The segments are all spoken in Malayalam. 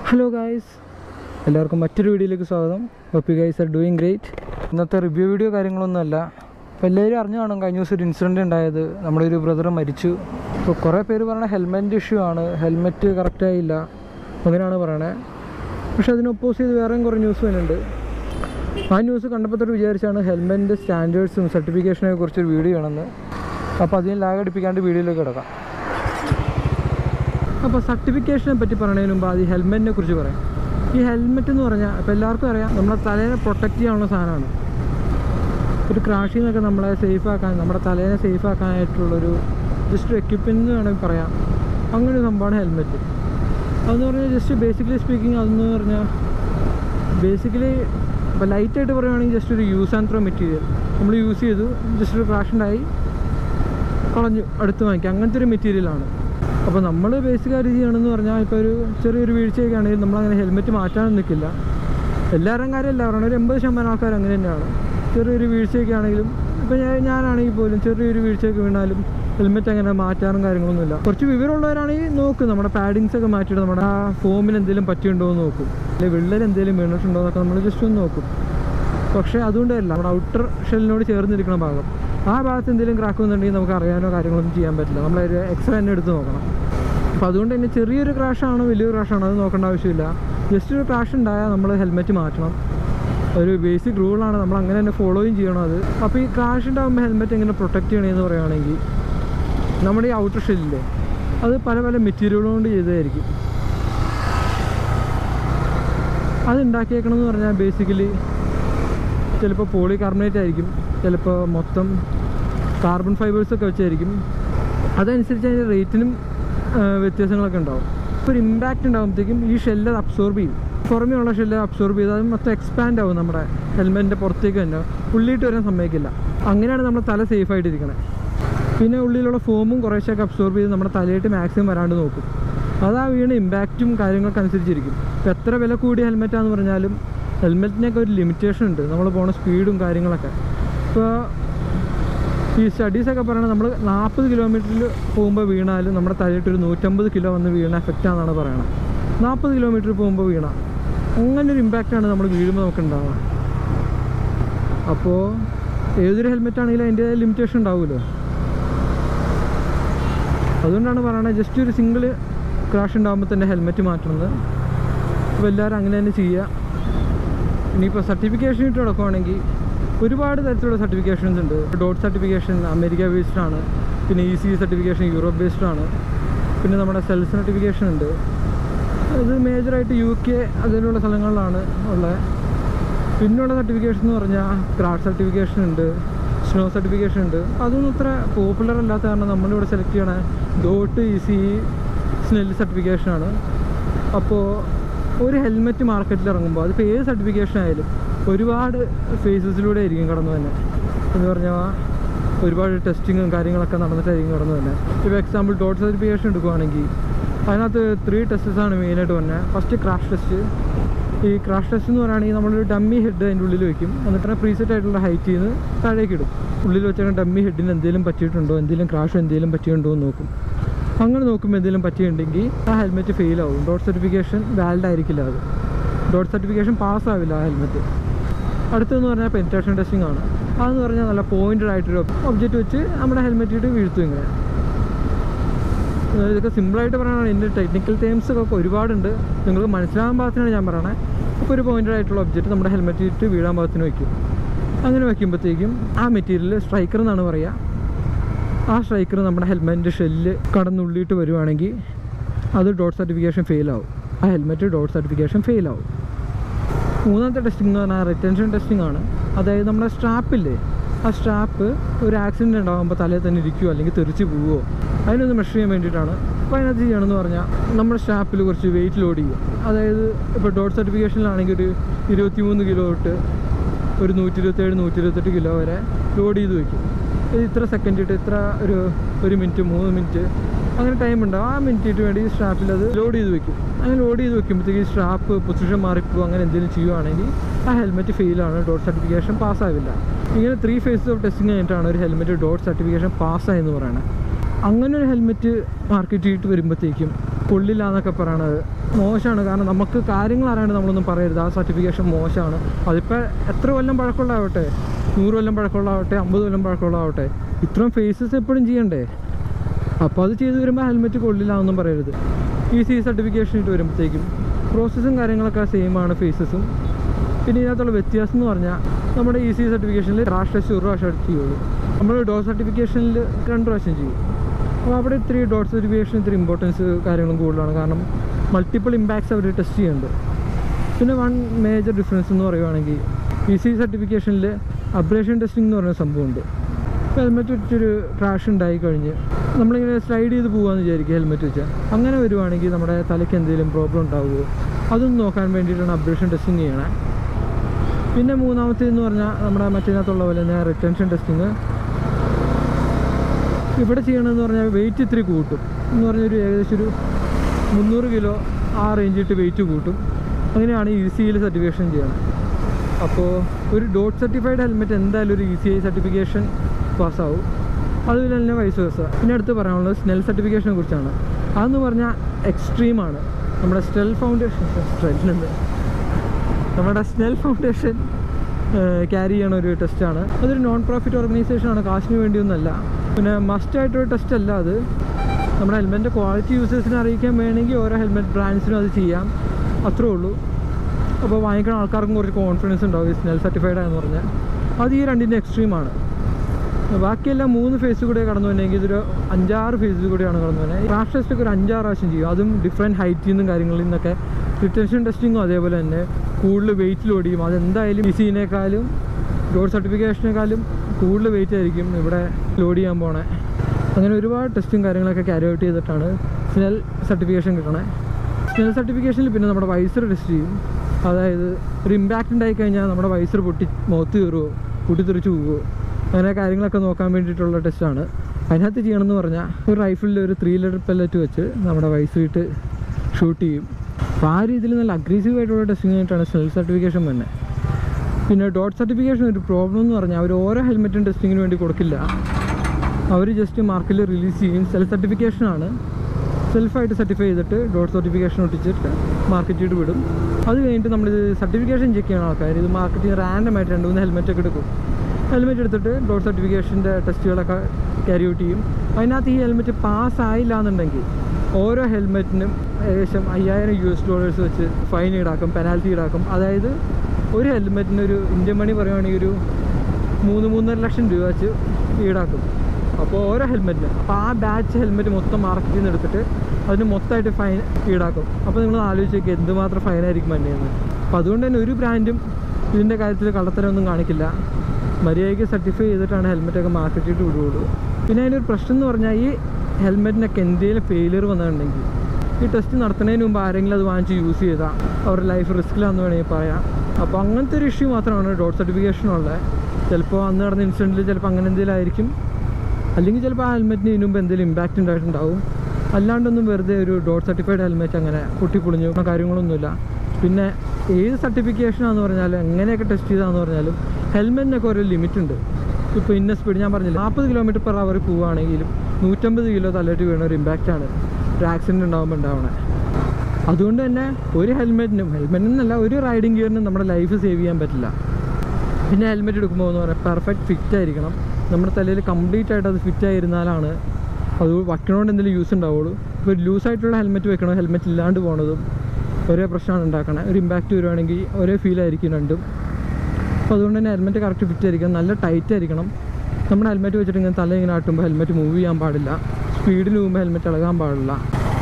ഹലോ ഗായ്സ് എല്ലാവർക്കും മറ്റൊരു വീഡിയോയിലേക്ക് സ്വാഗതം hope you guys are doing great ഇന്നത്തെ റിവ്യൂ വീഡിയോ കാര്യങ്ങളൊന്നുമല്ല അപ്പോൾ എല്ലാവരും അറിഞ്ഞു കാണും കഴിഞ്ഞ ദിവസം ഒരു ഇൻസിഡൻറ്റ് ഉണ്ടായത് നമ്മുടെ ഒരു ബ്രദർ മരിച്ചു അപ്പോൾ കുറേ പേര് പറയണ ഹെൽമെറ്റ് ഇഷ്യൂ ആണ് ഹെൽമെറ്റ് കറക്റ്റായില്ല അങ്ങനെയാണ് പറയണേ പക്ഷെ അതിന് ഒപ്പോസ് ചെയ്ത് വേറെയും കുറേ ന്യൂസ് വരുന്നുണ്ട് ആ ന്യൂസ് കണ്ടപ്പോൾ തൊട്ട് വിചാരിച്ചാണ് ഹെൽമെറ്റിൻ്റെ സ്റ്റാൻഡേർഡ്സും സർട്ടിഫിക്കേഷനെ കുറിച്ചൊരു വീഡിയോ ആണെന്ന് അപ്പോൾ അതിന് ലാഗ് അടിപ്പിക്കാണ്ട് വീഡിയോയിലേക്ക് കിടക്കാം അപ്പോൾ സർട്ടിഫിക്കേഷനെ പറ്റി പറയുന്നതിന് മുമ്പ് ആദ്യം ഹെൽമെറ്റിനെ കുറിച്ച് പറയാം ഈ ഹെൽമെറ്റ് എന്ന് പറഞ്ഞാൽ ഇപ്പോൾ എല്ലാവർക്കും അറിയാം നമ്മളെ തലേനെ പ്രൊട്ടക്റ്റ് ചെയ്യാനുള്ള സാധനമാണ് ഒരു ക്രാഷിൽ നിന്നൊക്കെ നമ്മളെ സേഫ് ആക്കാൻ നമ്മുടെ തലേനെ സേഫ് ആക്കാനായിട്ടുള്ളൊരു ജസ്റ്റ് ഒരു എക്യുപ്മെൻ്റ് എന്ന് വേണമെങ്കിൽ പറയാം അങ്ങനെ ഒരു സംഭവമാണ് ഹെൽമെറ്റ് അതെന്ന് പറഞ്ഞാൽ ജസ്റ്റ് ബേസിക്കലി സ്പീക്കിംഗ് അതെന്ന് പറഞ്ഞാൽ ബേസിക്കലി ഇപ്പോൾ ലൈറ്റായിട്ട് പറയുവാണെങ്കിൽ ജസ്റ്റ് ഒരു യൂസ് ആൻഡ് ത്രോ മെറ്റീരിയൽ നമ്മൾ യൂസ് ചെയ്തു ജസ്റ്റ് ഒരു ക്രാഷ് ഉണ്ടായി കളഞ്ഞു അടുത്ത് വാങ്ങിക്കുക അങ്ങനത്തെ ഒരു മെറ്റീരിയലാണ് അപ്പോൾ നമ്മൾ ബേസിക് കാര്യം ചെയ്യണമെന്ന് പറഞ്ഞാൽ ഇപ്പോൾ ഒരു ചെറിയൊരു വീഴ്ചയൊക്കെ ആണെങ്കിൽ നമ്മളങ്ങനെ ഹെൽമെറ്റ് മാറ്റാനും നിൽക്കില്ല എല്ലാവരും കാര്യമല്ല പറയണ ഒരു എൺപത് ശതമാനം ആൾക്കാർ അങ്ങനെ തന്നെയാണ് ചെറിയൊരു വീഴ്ചയൊക്കെ ആണെങ്കിലും ഇപ്പോൾ ഞാൻ ഞാനാണെങ്കിൽ പോലും ചെറിയൊരു വീഴ്ചയൊക്കെ വീണാലും ഹെൽമെറ്റ് അങ്ങനെ മാറ്റാനും കാര്യങ്ങളൊന്നുമില്ല കുറച്ച് വിവരമുള്ളവരാണെങ്കിൽ നോക്കും നമ്മുടെ പാഡിങ്സ് ഒക്കെ മാറ്റിയിട്ട് നമ്മുടെ ആ ഫോമിന് എന്തെങ്കിലും പറ്റിയുണ്ടോ എന്ന് നോക്കും അല്ലെങ്കിൽ വിള്ളൽ എന്തെങ്കിലും വീണിട്ടുണ്ടോ എന്നൊക്കെ നമ്മൾ ജസ്റ്റ് ഒന്ന് നോക്കും പക്ഷേ അതുകൊണ്ടല്ല നമ്മുടെ ഔട്ടർ ഷെല്ലിനോട് ചേർന്നിരിക്കുന്ന ഭാഗം ആ ഭാഗത്ത് എന്തെങ്കിലും ക്രാക്ക് വന്നിട്ടുണ്ടെങ്കിൽ നമുക്ക് അറിയാനോ കാര്യങ്ങളൊന്നും ചെയ്യാൻ പറ്റില്ല നമ്മളൊരു എക്സ്റേ തന്നെ എടുത്ത് നോക്കണം അപ്പോൾ അതുകൊണ്ട് തന്നെ ചെറിയൊരു ക്രാഷാണോ വലിയൊരു ക്രാഷാണോ അത് നോക്കേണ്ട ആവശ്യമില്ല ജസ്റ്റ് ഒരു ക്രാഷ് ഉണ്ടായാൽ നമ്മൾ ഹെൽമെറ്റ് മാറ്റണം ഒരു ബേസിക് റൂളാണ് നമ്മൾ അങ്ങനെ തന്നെ ഫോളോയും ചെയ്യണം അത് അപ്പോൾ ഈ ക്രാഷ് ഉണ്ടാകുമ്പോൾ ഹെൽമെറ്റ് എങ്ങനെ പ്രൊട്ടക്റ്റ് ചെയ്യണമെന്ന് പറയുകയാണെങ്കിൽ നമ്മുടെ ഈ ഔട്ടർ ഷെല്ലില്ലേ അത് പല പല മെറ്റീരിയൽ കൊണ്ട് ചെയ്തതായിരിക്കും അത് ഉണ്ടാക്കിയേക്കണം എന്ന് പറഞ്ഞാൽ ബേസിക്കലി ചിലപ്പോൾ പോളി കാർബണേറ്റ് ആയിരിക്കും ചിലപ്പോൾ മൊത്തം കാർബൺ ഫൈബേഴ്സ് ഒക്കെ വെച്ചായിരിക്കും അതനുസരിച്ച് അതിൻ്റെ റേറ്റിനും വ്യത്യാസങ്ങളൊക്കെ ഉണ്ടാവും ഇപ്പോൾ ഒരു ഇമ്പാക്റ്റ് ഉണ്ടാകുമ്പോഴത്തേക്കും ഈ ഷെല്ല് അത് അബ്സോർബ് ചെയ്യും പുറമേ ഉള്ള ഷെല്ല് അബ്സോർബ് ചെയ്ത് അത് മൊത്തം എക്സ്പാൻഡ് ആവും നമ്മുടെ ഹെൽമെറ്റിൻ്റെ പുറത്തേക്ക് തന്നെ ഉള്ളിയിട്ട് വരാൻ സമ്മതിക്കില്ല അങ്ങനെയാണ് നമ്മുടെ തല സേഫ് ആയിട്ടിരിക്കണത് പിന്നെ ഉള്ളിലുള്ള ഫോമും കുറേശ്ശൊക്കെ അബ്സോർബ് ചെയ്ത് നമ്മുടെ തലയിട്ട് മാക്സിമം വരാണ്ട് നോക്കും അതാ വീണ് ഇമ്പാക്റ്റും കാര്യങ്ങളൊക്കെ അനുസരിച്ചിരിക്കും ഇപ്പോൾ എത്ര വില കൂടിയ ഹെൽമെറ്റാന്ന് പറഞ്ഞാലും ഹെൽമെറ്റിനൊക്കെ ഒരു ലിമിറ്റേഷൻ ഉണ്ട് നമ്മൾ പോണ സ്പീഡും കാര്യങ്ങളൊക്കെ ഇപ്പോൾ ഈ സ്റ്റഡീസൊക്കെ പറയണത് നമ്മൾ നാൽപ്പത് കിലോമീറ്ററിൽ പോകുമ്പോൾ വീണാലും നമ്മുടെ തലയിട്ട് ഒരു നൂറ്റമ്പത് കിലോ വന്ന് വീണ എഫക്റ്റാണെന്നാണ് പറയണത് നാൽപ്പത് കിലോമീറ്റർ പോകുമ്പോൾ വീണ അങ്ങനെ ഒരു ഇമ്പാക്റ്റാണ് നമ്മൾ വീഴുമ്പോൾ നമുക്ക് ഉണ്ടാവുക അപ്പോൾ ഏതൊരു ഹെൽമെറ്റ് ആണെങ്കിലും അതിൻ്റെ ലിമിറ്റേഷൻ ഉണ്ടാവുമല്ലോ അതുകൊണ്ടാണ് പറയണത് ജസ്റ്റ് ഒരു സിംഗിൾ ക്രാഷ് ഉണ്ടാകുമ്പോൾ തന്നെ ഹെൽമെറ്റ് മാറ്റുന്നത് അപ്പോൾ എല്ലാവരും അങ്ങനെ തന്നെ ചെയ്യുക ഇനിയിപ്പോൾ സർട്ടിഫിക്കേഷൻ ഇട്ട് കിടക്കുവാണെങ്കിൽ ഒരുപാട് തരത്തിലുള്ള സർട്ടിഫിക്കേഷൻസ് ഉണ്ട് ഡോട്ട് സർട്ടിഫിക്കേഷൻ അമേരിക്ക ബേസ്ഡ് ആണ് പിന്നെ E C certification Europe based ആണ് പിന്നെ നമ്മുടെ സെൽഫ് സർട്ടിഫിക്കേഷൻ ഉണ്ട് ഇത് മേജറായിട്ട് യു കെ അതിലുള്ള സ്ഥലങ്ങളിലാണ് ഉള്ളത് പിന്നെയുള്ള സർട്ടിഫിക്കേഷൻ എന്ന് പറഞ്ഞാൽ ക്രാഷ് സർട്ടിഫിക്കേഷൻ ഉണ്ട് സ്നോ സർട്ടിഫിക്കേഷൻ ഉണ്ട് അതൊന്നും അത്ര പോപ്പുലർ അല്ലാത്ത കാരണം നമ്മളിവിടെ സെലക്ട് ചെയ്യണ ഡോട്ട് ഇ സി സ്നെൽ സർട്ടിഫിക്കേഷനാണ് അപ്പോൾ ഒരു ഹെൽമെറ്റ് മാർക്കറ്റിൽ ഇറങ്ങുമ്പോൾ അതിപ്പോൾ ഏത് സർട്ടിഫിക്കേഷൻ ആയാലും ഒരുപാട് ഫേസസിലൂടെ ആയിരിക്കും കടന്നു തന്നെ എന്ന് പറഞ്ഞാൽ ഒരുപാട് ടെസ്റ്റിങ്ങും കാര്യങ്ങളൊക്കെ നടന്നിട്ടായിരിക്കും കടന്നു തന്നെ ഇപ്പോൾ എക്സാമ്പിൾ ഡോട്ട് സർട്ടിഫിക്കേഷൻ എടുക്കുവാണെങ്കിൽ അതിനകത്ത് ത്രീ ടെസ്റ്റസ് ആണ് മെയിനായിട്ട് പറഞ്ഞത് ഫസ്റ്റ് ക്രാഷ് ടെസ്റ്റ് ഈ ക്രാഷ് ടെസ്റ്റ് എന്ന് പറയുകയാണെങ്കിൽ നമ്മളൊരു ഡമ്മി ഹെഡ് അതിൻ്റെ ഉള്ളിൽ വെക്കും എന്നിട്ട് പ്രീസെറ്റ് ആയിട്ടുള്ള ഹൈറ്റ് ചെയ്ത് താഴേക്ക് ഇടും ഉള്ളിൽ വെച്ചാൽ ഡമ്മി ഹെഡിന് എന്തെങ്കിലും പറ്റിയിട്ടുണ്ടോ എന്തെങ്കിലും ക്രാഷ് എന്തെങ്കിലും പറ്റിയിട്ടുണ്ടോ എന്ന് നോക്കും അങ്ങനെ നോക്കുമ്പോൾ എന്തെങ്കിലും പറ്റിയിട്ടുണ്ടെങ്കിൽ ആ ഹെൽമെറ്റ് ഫെയിൽ ആവും ഡോട്ട് സർട്ടിഫിക്കേഷൻ വാലിഡ് ആയിരിക്കില്ല അത് ഡോട്ട് സർട്ടിഫിക്കേഷൻ പാസ്സാവില്ല ആ ഹെൽമെറ്റ് അടുത്തെന്ന് പറഞ്ഞാൽ പെനിട്രേഷൻ ടെസ്റ്റിംഗ് ആണ് അതെന്ന് പറഞ്ഞാൽ നല്ല പോയിൻറ്റഡ് ആയിട്ടൊരു ഒബ്ജക്റ്റ് വെച്ച് നമ്മുടെ ഹെൽമെറ്റ് ഇട്ട് വീഴ്ത്തും ഇങ്ങനെ ഇതൊക്കെ സിമ്പിളായിട്ട് പറയുകയാണെങ്കിൽ ഇതിൻ്റെ ടെക്നിക്കൽ ടേംസ് ഒക്കെ ഒരുപാടുണ്ട് നിങ്ങൾക്ക് മനസ്സിലാകാൻ പാകത്തിനാണ് ഞാൻ പറയണത് അപ്പോൾ ഒരു പോയിൻറ്റഡ് ആയിട്ടുള്ള ഒബ്ജക്റ്റ് നമ്മുടെ ഹെൽമെറ്റ് ഇട്ട് വീഴാൻ പാകത്തിന് വയ്ക്കും അങ്ങനെ വയ്ക്കുമ്പോഴത്തേക്കും ആ മെറ്റീരിയൽ സ്ട്രൈക്കർ എന്നാണ് പറയുക ആ സ്ട്രൈക്കർ നമ്മുടെ ഹെൽമെറ്റിൻ്റെ ഷെല്ല് കടന്നുള്ളിയിട്ട് വരുവാണെങ്കിൽ അത് ഡോട്ട് സർട്ടിഫിക്കേഷൻ ഫെയിൽ ആവും ആ ഹെൽമെറ്റ് ഡോട്ട് സർട്ടിഫിക്കേഷൻ ഫെയിൽ ആവും മൂന്നാമത്തെ ടെസ്റ്റിംഗ് എന്ന് പറഞ്ഞാൽ റിട്ടൻഷൻ ടെസ്റ്റിംഗ് ആണ് അതായത് നമ്മുടെ സ്ട്രാപ്പില്ലേ ആ സ്ട്രാപ്പ് ഒരു ആക്സിഡൻറ്റ് ഉണ്ടാകുമ്പോൾ തലയിൽ തന്നെ ഇരിക്കുമോ അല്ലെങ്കിൽ തെറിച്ച് പോവുമോ അതിനൊന്ന് മെഷർ ചെയ്യാൻ വേണ്ടിയിട്ടാണ് അപ്പോൾ അതിനകത്ത് ചെയ്യണമെന്ന് പറഞ്ഞാൽ നമ്മുടെ സ്ട്രാപ്പിൽ കുറച്ച് വെയിറ്റ് ലോഡ് ചെയ്യും അതായത് ഇപ്പോൾ ഡോട്ട് സർട്ടിഫിക്കേഷനിലാണെങ്കിൽ ഒരു ഇരുപത്തി മൂന്ന് കിലോ തൊട്ട് ഒരു നൂറ്റി ഇരുപത്തേഴ് നൂറ്റി ഇരുപത്തെട്ട് കിലോ വരെ ലോഡ് ചെയ്ത് വെക്കും ഇത് ഇത്ര സെക്കൻഡ് ഇട്ട് ഇത്ര ഒരു ഒരു മിനിറ്റ് മൂന്ന് മിനിറ്റ് അങ്ങനെ ടൈം ഉണ്ടാവും ആ മിനിറ്റിട്ട് വേണ്ടി ഈ സ്ട്രാപ്പിൽ അത് ലോഡ് ചെയ്ത് വെക്കും അങ്ങനെ ലോഡ് ചെയ്ത് വെക്കുമ്പോഴത്തേക്ക് സ്ട്രാപ്പ് പൊസിഷൻ മാറിപ്പോകും അങ്ങനെ എന്തെങ്കിലും ചെയ്യുവാണെങ്കിൽ ആ ഹെൽമെറ്റ് ഫെയിലാണ് ഡോട്ട് സർട്ടിഫിക്കേഷൻ പാസ്സാവില്ല ഇങ്ങനെ ത്രീ ഫേസസ് ഓഫ് ടെസ്റ്റിംഗ് കഴിഞ്ഞിട്ടാണ് ഒരു ഹെൽമെറ്റ് ഡോട്ട് സർട്ടിഫിക്കേഷൻ പാസ്സായെന്ന് പറയുന്നത് അങ്ങനെ ഒരു ഹെൽമെറ്റ് മാർക്കറ്റ് ചെയ്തിട്ട് വരുമ്പോഴത്തേക്കും കൊള്ളില്ല എന്നൊക്കെ പറയണത് മോശമാണ് കാരണം നമുക്ക് കാര്യങ്ങൾ അറിയാണ്ട് നമ്മളൊന്നും പറയരുത് ആ സർട്ടിഫിക്കേഷൻ മോശമാണ് അതിപ്പോൾ എത്ര കൊല്ലം പഴക്കമുള്ളതാവട്ടെ നൂറ് കൊല്ലം പഴക്കമുള്ളതാവട്ടെ അമ്പത് കൊല്ലം പഴക്കമുള്ളതാവട്ടെ ഇത്രയും ഫേസസ് എപ്പോഴും ചെയ്യണ്ടേ അപ്പോൾ അത് ചെയ്ത് വരുമ്പോൾ ഹെൽമെറ്റ് കൊള്ളില്ല എന്നൊന്നും പറയരുത് ഈ സി സർട്ടിഫിക്കേഷൻ ഇട്ട് വരുമ്പോഴത്തേക്കും പ്രോസസ്സും കാര്യങ്ങളൊക്കെ സെയിം ആണ് ഫേസസും പിന്നെ ഇതിനകത്തുള്ള വ്യത്യാസം എന്ന് പറഞ്ഞാൽ നമ്മുടെ ഇ സി സർട്ടിഫിക്കേഷനിൽ ക്രാഷ് ടെസ്റ്റ് ഒരു പ്രാവശ്യം ചെയ്യുള്ളൂ നമ്മൾ ഡോർ സർട്ടിഫിക്കേഷനിൽ രണ്ട് പ്രാവശ്യം ചെയ്യും അപ്പോൾ അവിടെ ഇത്തിരി ഡോട്ട് സർട്ടിഫിക്കേഷൻ ഇത്തിരി ഇമ്പോർട്ടൻസ് കാര്യങ്ങളും കൂടുതലാണ് കാരണം മൾട്ടിപ്പിൾ ഇമ്പാക്ട്സ് അവർ ടെസ്റ്റ് ചെയ്യുന്നുണ്ട് പിന്നെ വൺ മേജർ ഡിഫറൻസ് എന്ന് പറയുവാണെങ്കിൽ പി സി സർട്ടിഫിക്കേഷനിൽ അബ്രേഷൻ ടെസ്റ്റിംഗ് എന്ന് പറയുന്ന സംഭവമുണ്ട് ഇപ്പോൾ ഹെൽമെറ്റ് വെച്ചൊരു ക്രാഷ് ഉണ്ടായി കഴിഞ്ഞ് നമ്മളിങ്ങനെ സ്ലൈഡ് ചെയ്ത് പോകാമെന്ന് വിചാരിക്കും ഹെൽമെറ്റ് വെച്ചാൽ അങ്ങനെ വരുവാണെങ്കിൽ നമ്മുടെ തലയ്ക്ക് എന്തെങ്കിലും പ്രോബ്ലം ഉണ്ടാവുമോ അതൊന്നും നോക്കാൻ വേണ്ടിയിട്ടാണ് അബ്രേഷൻ ടെസ്റ്റിംഗ് ചെയ്യണേ പിന്നെ മൂന്നാമത്തേന്ന് പറഞ്ഞാൽ നമ്മുടെ മറ്റേതിനകത്തുള്ള പോലെ തന്നെ റിട്ടൻഷൻ ടെസ്റ്റിങ് ഇവിടെ ചെയ്യണമെന്ന് പറഞ്ഞാൽ വെയിറ്റ് ഇത്തിരി കൂട്ടും എന്ന് പറഞ്ഞാൽ ഒരു ഏകദേശം ഒരു മുന്നൂറ് കിലോ ആ റേഞ്ചിട്ട് വെയിറ്റ് കൂട്ടും അങ്ങനെയാണ് ഇ സിയിൽ സർട്ടിഫിക്കേഷൻ ചെയ്യണം അപ്പോൾ ഒരു ഡോട്ട് സർട്ടിഫൈഡ് ഹെൽമെറ്റ് എന്തായാലും ഒരു ഇ സി ഐ സർട്ടിഫിക്കേഷൻ പാസ്സാവും അതുപോലെ തന്നെ വൈസ് വേഴ്സ പിന്നെ അടുത്ത് പറയാനുള്ളത് സ്നെൽ സർട്ടിഫിക്കേഷനെ കുറിച്ചാണ് അതെന്ന് പറഞ്ഞാൽ എക്സ്ട്രീമാണ് നമ്മുടെ സ്റ്റെൽ ഫൗണ്ടേഷൻ സ്ട്രെല്ലുണ്ട് നമ്മുടെ സ്നെൽ ഫൗണ്ടേഷൻ ക്യാരി ചെയ്യണ ഒരു ടെസ്റ്റാണ് അതൊരു നോൺ പ്രോഫിറ്റ് ഓർഗനൈസേഷനാണ് കാശിന് വേണ്ടിയൊന്നുമല്ല പിന്നെ മസ്റ്റ് ആയിട്ടൊരു ടെസ്റ്റ് അല്ല അത് നമ്മുടെ ഹെൽമെറ്റിൻ്റെ ക്വാളിറ്റി യൂസേഴ്സിനെ അറിയിക്കാൻ വേണമെങ്കിൽ ഓരോ ഹെൽമെറ്റ് ബ്രാൻഡ്സിനും അത് ചെയ്യാം അത്രേ ഉള്ളൂ അപ്പോൾ വാങ്ങിക്കുന്ന ആൾക്കാർക്കും കുറച്ച് കോൺഫിഡൻസ് ഉണ്ടാവും ഈ സ്നെൽ സർട്ടിഫൈഡ് എന്ന് പറഞ്ഞാൽ അത് ഈ രണ്ടിൻ്റെ എക്സ്ട്രീമാണ് ബാക്കിയെല്ലാം മൂന്ന് ഫേസ് കൂടെ കടന്നു വന്നെങ്കിൽ ഇതൊരു അഞ്ചാറ് ഫേസിൽ കൂടെയാണ് കടന്നു വന്നത് ക്രാഷ് ടെസ്റ്റ് ഒക്കെ ഒരു അഞ്ചാറ് പ്രാവശ്യം ചെയ്യും അതും ഡിഫറെൻറ്റ് ഹൈറ്റിൽ നിന്നും കാര്യങ്ങളിൽ നിന്നൊക്കെ റിട്ടൻഷൻ ടെസ്റ്റിങ്ങും അതേപോലെ തന്നെ കൂടുതൽ വെയിറ്റ് ലോഡ് ചെയ്യും അതെന്തായാലും ഇ സിനേക്കാളും റോഡ് സർട്ടിഫിക്കേഷനേക്കാളും കൂടുതൽ വെയിറ്റ് ആയിരിക്കും ഇവിടെ ലോഡ് ചെയ്യാൻ പോണേ അങ്ങനെ ഒരുപാട് ടെസ്റ്റും കാര്യങ്ങളൊക്കെ ക്യാരി ഔട്ട് ചെയ്തിട്ടാണ് സ്നെൽ സർട്ടിഫിക്കേഷൻ കിട്ടണേ സ്നെൽ സർട്ടിഫിക്കേഷനിൽ പിന്നെ നമ്മുടെ വൈസർ ടെസ്റ്റ് ചെയ്യും അതായത് ഒരു ഇമ്പാക്റ്റ് ഉണ്ടായി കഴിഞ്ഞാൽ നമ്മുടെ വൈസർ പൊട്ടി മുഖത്ത് കയറുമോ പൊട്ടിത്തെറിച്ച് പോവുമോ അങ്ങനെ കാര്യങ്ങളൊക്കെ നോക്കാൻ വേണ്ടിയിട്ടുള്ള ടെസ്റ്റാണ് അതിനകത്ത് ചെയ്യണമെന്ന് പറഞ്ഞാൽ ഒരു റൈഫിളിൽ ഒരു ത്രീ ലിറ്റർ പെല്ലറ്റ് വെച്ച് നമ്മുടെ വൈസിട്ട് ഷൂട്ട് ചെയ്യും അപ്പോൾ ആ രീതിയിൽ നല്ല അഗ്രസീവ് ആയിട്ടുള്ള ടെസ്റ്റിംഗ് ആയിട്ടാണ് സ്നെൽ സർട്ടിഫിക്കേഷൻ തന്നെ പിന്നെ ഡോട്ട് സർട്ടിഫിക്കേഷൻ ഒരു പ്രോബ്ലം എന്ന് പറഞ്ഞാൽ അവർ ഓരോ ഹെൽമെറ്റും ടെസ്റ്റിങ്ങിന് വേണ്ടി കൊടുക്കില്ല അവർ ജസ്റ്റ് മാർക്കിൽ റിലീസ് ചെയ്യും സെൽഫ് സർട്ടിഫിക്കേഷനാണ് സെൽഫായിട്ട് സർട്ടിഫൈ ചെയ്തിട്ട് ഡോട്ട് സർട്ടിഫിക്കേഷൻ ഒട്ടിച്ചിട്ട് മാർക്കറ്റ് ചെയ്ത് വിടും അത് കഴിഞ്ഞിട്ട് നമ്മളിത് സർട്ടിഫിക്കേഷൻ ചെക്ക് ചെയ്യണ ആൾക്കാർ ഇത് മാർക്കറ്റിൽ റാൻഡം ആയിട്ട് രണ്ട് മൂന്ന് ഹെൽമെറ്റ് ഒക്കെ എടുക്കും ഹെൽമെറ്റ് എടുത്തിട്ട് ഡോട്ട് സർട്ടിഫിക്കേഷൻ്റെ ടെസ്റ്റുകളൊക്കെ ക്യാരി ഔട്ട് ചെയ്യും അതിനകത്ത് ഈ ഹെൽമെറ്റ് പാസ് ആയില്ല എന്നുണ്ടെങ്കിൽ ഓരോ ഹെൽമെറ്റിനും ഏകദേശം അയ്യായിരം യു എസ് ഡോളേഴ്സ് വെച്ച് ഫൈൻ ഈടാക്കും പെനാൽറ്റി ഈടാക്കും അതായത് ഒരു ഹെൽമെറ്റിന് ഒരു ഇന്ത്യൻ മണി പറയുവാണെങ്കിൽ ഒരു മൂന്ന് മൂന്നര ലക്ഷം രൂപ വെച്ച് ഈടാക്കും അപ്പോൾ ഓരോ ഹെൽമെറ്റിന് അപ്പോൾ ആ ബാച്ച് ഹെൽമെറ്റ് മൊത്തം മാർക്കറ്റിൽ നിന്ന് എടുത്തിട്ട് അതിന് മൊത്തമായിട്ട് ഫൈൻ ഈടാക്കും അപ്പോൾ നിങ്ങൾ ആലോചിച്ച് നോക്കി എന്തുമാത്രം ഫൈനായിരിക്കും മഞ്ഞയെന്ന് അപ്പോൾ അതുകൊണ്ട് തന്നെ ഒരു ബ്രാൻഡും ഇതിൻ്റെ കാര്യത്തിൽ കള്ളത്തരമൊന്നും കാണിക്കില്ല മര്യാദയ്ക്ക് സർട്ടിഫൈ ചെയ്തിട്ടാണ് ഹെൽമെറ്റൊക്കെ മാർക്കറ്റിൽ വിടുകയുള്ളൂ പിന്നെ അതിനൊരു പ്രശ്നം എന്ന് പറഞ്ഞാൽ ഈ ഹെൽമെറ്റിനൊക്കെ എന്തെങ്കിലും ഫെയിലിയർ വന്നിട്ടുണ്ടെങ്കിൽ ഈ ടെസ്റ്റ് നടത്തുന്നതിന് മുമ്പ് ആരെങ്കിലും അത് വാങ്ങിച്ച് യൂസ് ചെയ്താൽ അവരുടെ ലൈഫ് റിസ്ക്കിലാണെന്ന് വേണമെങ്കിൽ പറയാം അപ്പോൾ അങ്ങനത്തെ ഒരു ഇഷ്യൂ മാത്രമാണ് ഡോട്ട് സർട്ടിഫിക്കേഷനുള്ളത് ചിലപ്പോൾ അന്ന് നടന്ന ഇൻസിഡൻറ്റിൽ ചിലപ്പോൾ അങ്ങനെ എന്തെങ്കിലും ആയിരിക്കും അല്ലെങ്കിൽ ചിലപ്പോൾ ആ ഹെൽമെറ്റിന് ഇതിനു മുമ്പ് എന്തെങ്കിലും ഇമ്പാക്റ്റ് ഉണ്ടായിട്ടുണ്ടാവും അല്ലാണ്ടൊന്നും വെറുതെ ഒരു ഡോട്ട് സർട്ടിഫൈഡ് ഹെൽമെറ്റ് അങ്ങനെ പൊട്ടിപ്പൊളിഞ്ഞു കാര്യങ്ങളൊന്നുമില്ല പിന്നെ ഏത് സർട്ടിഫിക്കേഷനാന്ന് പറഞ്ഞാലും എങ്ങനെയൊക്കെ ടെസ്റ്റ് ചെയ്താന്ന് പറഞ്ഞാലും ഹെൽമെറ്റിനൊക്കെ ഓരോ ലിമിറ്റ് ഉണ്ട് ഇപ്പോൾ ഇന്ന സ്പീഡ് ഞാൻ പറഞ്ഞില്ല നാൽപ്പത് കിലോമീറ്റർ പെർ അവർ പോവുകയാണെങ്കിലും നൂറ്റമ്പത് കിലോ തലയിട്ട് വീണ ഒരു ഇമ്പാക്റ്റാണ് ഒരു ആക്സിഡൻറ്റ് ഉണ്ടാകുമ്പോൾ ഉണ്ടാവണേ അതുകൊണ്ട് തന്നെ ഒരു ഹെൽമെറ്റിനും ഹെൽമെറ്റിനല്ല ഒരു റൈഡിങ് ഗിയറിനും നമ്മുടെ ലൈഫ് സേവ് ചെയ്യാൻ പറ്റില്ല പിന്നെ ഹെൽമെറ്റ് എടുക്കുമ്പോൾ എന്ന് പറയാം പെർഫെക്റ്റ് ഫിറ്റ് ആയിരിക്കണം നമ്മുടെ തലയിൽ കംപ്ലീറ്റ് ആയിട്ട് അത് ഫിറ്റ് ആയിരുന്നാലാണ് അത് വയ്ക്കണോണ്ട് എന്തെങ്കിലും യൂസ് ഉണ്ടാവുള്ളൂ ഇപ്പോൾ ലൂസായിട്ടുള്ള ഹെൽമെറ്റ് വെക്കണോ ഹെൽമെറ്റ് ഇല്ലാണ്ട് പോണതും ഒരേ പ്രശ്നമാണ് ഉണ്ടാക്കണത് ഒരു ഇമ്പാക്റ്റ് വരുവാണെങ്കിൽ ഒരേ ഫീൽ ആയിരിക്കും രണ്ടും അപ്പോൾ അതുകൊണ്ട് തന്നെ ഹെൽമെറ്റ് കറക്റ്റ് ഫിറ്റ് ആയിരിക്കണം നല്ല ടൈറ്റ് ആയിരിക്കണം നമ്മുടെ ഹെൽമെറ്റ് വെച്ചിട്ട് ഇങ്ങനെ തല ഇങ്ങനെ ആട്ടുമ്പോൾ ഹെൽമെറ്റ് മൂവ് ചെയ്യാൻ പാടില്ല സ്പീഡിന് പോകുമ്പോൾ ഹെൽമെറ്റ് ഇളകാൻ പാടില്ല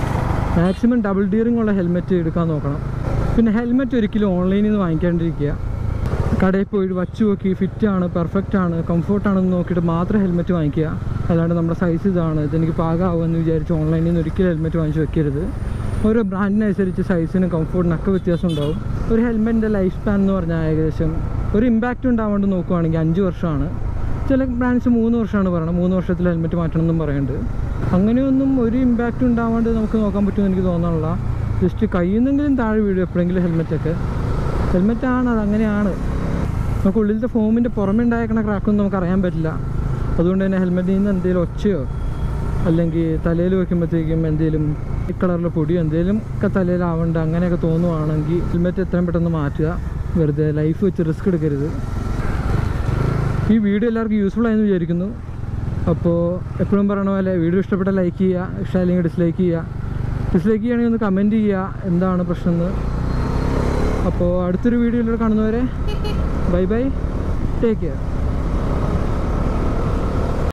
മാക്സിമം ഡബിൾ ഡിയറിംഗ് ഉള്ള ഹെൽമെറ്റ് എടുക്കാൻ നോക്കണം പിന്നെ ഹെൽമെറ്റ് ഒരിക്കലും ഓൺലൈനിൽ നിന്ന് വാങ്ങിക്കാണ്ടിരിക്കുക കടയിൽ പോയി വച്ച് നോക്കി ഫിറ്റാണ് പെർഫെക്റ്റ് ആണ് കംഫർട്ടാണെന്ന് നോക്കിയിട്ട് മാത്രം ഹെൽമെറ്റ് വാങ്ങിക്കുക അല്ലാണ്ട് നമ്മുടെ സൈസ് ഇതാണ് ഇതെനിക്ക് പാകമാവുമെന്ന് വിചാരിച്ച് ഓൺലൈനിൽ നിന്ന് ഒരിക്കലും ഹെൽമെറ്റ് വാങ്ങിച്ച് വെക്കരുത് ഓരോ ബ്രാൻഡിനനുസരിച്ച് സൈസിനും കംഫർട്ടിനൊക്കെ വ്യത്യാസം ഉണ്ടാവും ഒരു ഹെൽമെറ്റിൻ്റെ ലൈഫ് സ്പാൻ എന്ന് പറഞ്ഞാൽ ഏകദേശം ഒരു ഇമ്പാക്റ്റ് ഉണ്ടാവാണ്ട് നോക്കുവാണെങ്കിൽ അഞ്ച് വർഷമാണ് ചില ബ്രാൻഡ്സ് മൂന്ന് വർഷമാണ് പറയുന്നത് മൂന്ന് വർഷത്തിൽ ഹെൽമെറ്റ് മാറ്റണം എന്നും പറയുന്നുണ്ട് അങ്ങനെയൊന്നും ഒരു ഇമ്പാക്റ്റ് ഉണ്ടാവാണ്ട് നമുക്ക് നോക്കാൻ പറ്റുമെന്ന് എനിക്ക് തോന്നാനുള്ള ജസ്റ്റ് കയ്യുന്നെങ്കിലും താഴെ വീഴും എപ്പോഴെങ്കിലും ഹെൽമെറ്റൊക്കെ ഹെൽമെറ്റാണ് അത് അങ്ങനെയാണ് നമുക്ക് ഉള്ളിലത്തെ ഫോമിൻ്റെ പുറമെ ഉണ്ടായേക്കണ ക്രാക്കൊന്നും നമുക്ക് അറിയാൻ പറ്റില്ല അതുകൊണ്ട് തന്നെ ഹെൽമെറ്റിൽ നിന്ന് എന്തെങ്കിലും ഒച്ചയോ അല്ലെങ്കിൽ തലയിൽ വെക്കുമ്പോഴത്തേക്കും എന്തെങ്കിലും ഈ കളറിലെ പൊടിയോ എന്തെങ്കിലും ഒക്കെ തലയിലാവണ്ട അങ്ങനെയൊക്കെ തോന്നുവാണെങ്കിൽ ഹെൽമെറ്റ് എത്രയും പെട്ടെന്ന് മാറ്റുക വെറുതെ ലൈഫ് വെച്ച് റിസ്ക് എടുക്കരുത് ഈ വീഡിയോ എല്ലാവർക്കും യൂസ്ഫുൾ ആയെന്ന് വിചാരിക്കുന്നു അപ്പോൾ എപ്പോഴും പറയണ പോലെ വീഡിയോ ഇഷ്ടപ്പെട്ട ലൈക്ക് ചെയ്യുക ഇഷ്ടമല്ലെങ്കിൽ ഡിസ്ലൈക്ക് ചെയ്യുക ഡിസ്ലൈക്ക് ചെയ്യുകയാണെങ്കിൽ ഒന്ന് കമൻറ്റ് ചെയ്യുക എന്താണ് പ്രശ്നം എന്ന് അപ്പോൾ അടുത്തൊരു വീഡിയോയിലൂടെ കാണുന്നവരെ ബൈ ബൈ ടേക്ക് കെയർ